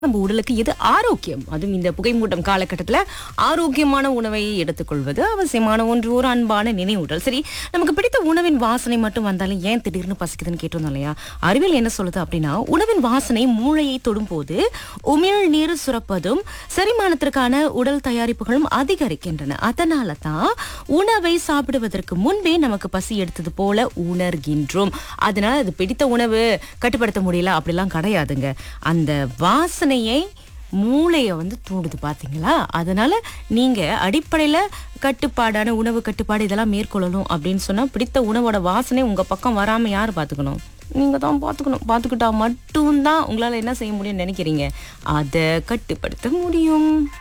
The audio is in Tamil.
நம்ம உடலுக்கு எது ஆரோக்கியம் அதுவும் இந்த புகைமூட்டம் காலகட்டத்துல ஆரோக்கியமான உணவை எடுத்துக்கொள்வது அவசியமான ஒன்று ஒரு அன்பான நினைவூட்டல் சரி நமக்கு பிடித்த உணவின் வாசனை மட்டும் வந்தாலும் ஏன் திடீர்னு பசிக்குதுன்னு கேட்டிருந்தோம் இல்லையா அறிவியல் என்ன சொல்லுது அப்படின்னா உணவின் வாசனை மூளையை தொடும்போது உமிழ் நீர் சுரப்பதும் செரிமானத்திற்கான உடல் தயாரிப்புகளும் அதிகரிக்கின்றன அதனால தான் உணவை சாப்பிடுவதற்கு முன்பே நமக்கு பசி எடுத்தது போல உணர்கின்றோம் அதனால அது பிடித்த உணவு கட்டுப்படுத்த முடியல அப்படிலாம் கிடையாதுங்க அந்த வாசனையை மூளையை வந்து தூண்டுது பாத்தீங்களா அதனால நீங்க அடிப்படையில கட்டுப்பாடான உணவு கட்டுப்பாடு இதெல்லாம் மேற்கொள்ளணும் அப்படின்னு சொன்னா பிடித்த உணவோட வாசனை உங்க பக்கம் வராம யார் பாத்துக்கணும் நீங்க தான் பாத்துக்கணும் பாத்துக்கிட்டா மட்டும்தான் உங்களால என்ன செய்ய முடியும்னு நினைக்கிறீங்க அதை கட்டுப்படுத்த முடியும்